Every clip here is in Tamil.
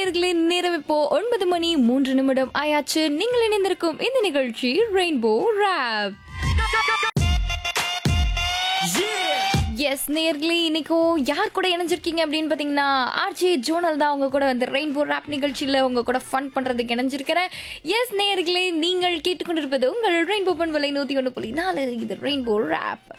நேயர்களே நேரம் இப்போ ஒன்பது மணி மூன்று நிமிடம் ஆயாச்சு நீங்கள் இணைந்திருக்கும் இந்த நிகழ்ச்சி ரெயின்போ ரேப் எஸ் நேர்களே இன்னைக்கும் யார் கூட இணைஞ்சிருக்கீங்க அப்படின்னு பார்த்தீங்கன்னா ஆர்ஜே ஜோனல் தான் உங்க கூட வந்து ரெயின்போ ரேப் நிகழ்ச்சியில் உங்க கூட ஃபன் பண்றதுக்கு இணைஞ்சிருக்கிறேன் எஸ் நேர்களே நீங்கள் கேட்டுக்கொண்டிருப்பது உங்கள் ரெயின்போ பண்பலை நூற்றி ஒன்று புள்ளி நாலு இது ரெயின்போ ரேப்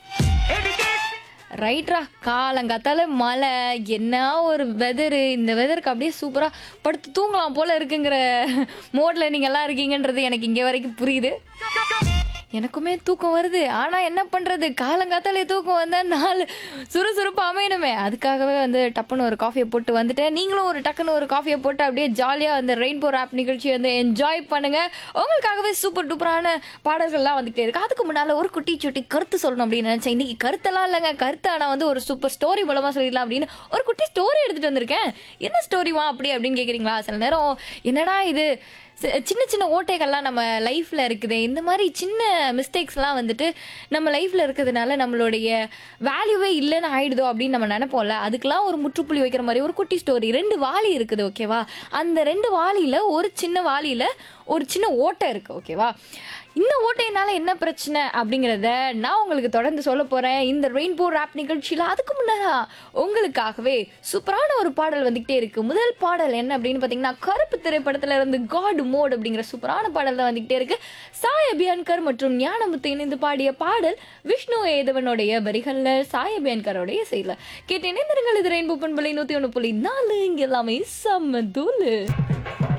ரைட்ரா காலங்காத்தால மழை என்ன ஒரு வெதரு இந்த வெதருக்கு அப்படியே சூப்பராக படுத்து தூங்கலாம் போல இருக்குங்கிற மோட்ல நீங்க எல்லாம் இருக்கீங்கன்றது எனக்கு இங்கே வரைக்கும் புரியுது எனக்குமே தூக்கம் வருது ஆனா என்ன பண்றது காலங்காத்தாலே தூக்கம் வந்தா நாள் சுறுசுறுப்பு அமையணுமே அதுக்காகவே வந்து டப்புன்னு ஒரு காஃபியை போட்டு வந்துட்டேன் நீங்களும் ஒரு டக்குன்னு ஒரு காஃபியை போட்டு அப்படியே ஜாலியா அந்த ரெயின்போ ஆப் நிகழ்ச்சியை வந்து என்ஜாய் பண்ணுங்க உங்களுக்காகவே சூப்பர் டூப்பரான பாடல்கள்லாம் வந்துகிட்டே இருக்கு அதுக்கு முன்னால ஒரு குட்டி சுட்டி கருத்து சொல்லணும் அப்படின்னு நினைச்சேன் இன்னைக்கு கருத்தெல்லாம் இல்லைங்க கருத்தை நான் வந்து ஒரு சூப்பர் ஸ்டோரி மூலமா சொல்லிடலாம் அப்படின்னு ஒரு குட்டி ஸ்டோரி எடுத்துட்டு வந்திருக்கேன் என்ன ஸ்டோரிவா அப்படி அப்படின்னு கேக்குறீங்களா சில நேரம் என்னடா இது சி- சின்ன சின்ன ஓட்டைகள்லாம் நம்ம லைஃப்ல இருக்குது இந்த மாதிரி சின்ன மிஸ்டேக்ஸ்லாம் வந்துட்டு நம்ம லைஃப்ல இருக்கிறதுனால நம்மளுடைய வேல்யூவே இல்லைன்னு ஆயிடுதோ அப்படின்னு நம்ம நினைப்போம்ல அதுக்கெல்லாம் ஒரு முற்றுப்புள்ளி வைக்கிற மாதிரி ஒரு குட்டி ஸ்டோரி ரெண்டு வாளி இருக்குது ஓகேவா அந்த ரெண்டு வாளியில ஒரு சின்ன வாளியில ஒரு சின்ன ஓட்டை இருக்கு ஓகேவா இந்த ஓட்டையினால என்ன பிரச்சனை அப்படிங்கிறத நான் உங்களுக்கு தொடர்ந்து சொல்ல போறேன் இந்த ரெயின்போ ரேப் நிகழ்ச்சியில அதுக்கு முன்னதா உங்களுக்காகவே சூப்பரான ஒரு பாடல் வந்துகிட்டே இருக்கு முதல் பாடல் என்ன அப்படின்னு பாத்தீங்கன்னா கருப்பு திரைப்படத்துல இருந்து காட் மோட் அப்படிங்கிற சூப்பரான பாடல் தான் வந்துகிட்டே இருக்கு சாய் அபியான்கர் மற்றும் ஞானமுத்து இணைந்து பாடிய பாடல் விஷ்ணு ஏதவனுடைய வரிகள்ல சாய் அபியான்கரோடைய செயல கேட்டு இணைந்திருங்கள் இது ரெயின்போ பண்பலை நூத்தி ஒண்ணு புள்ளி நாலு இங்க எல்லாமே செம்ம தூளு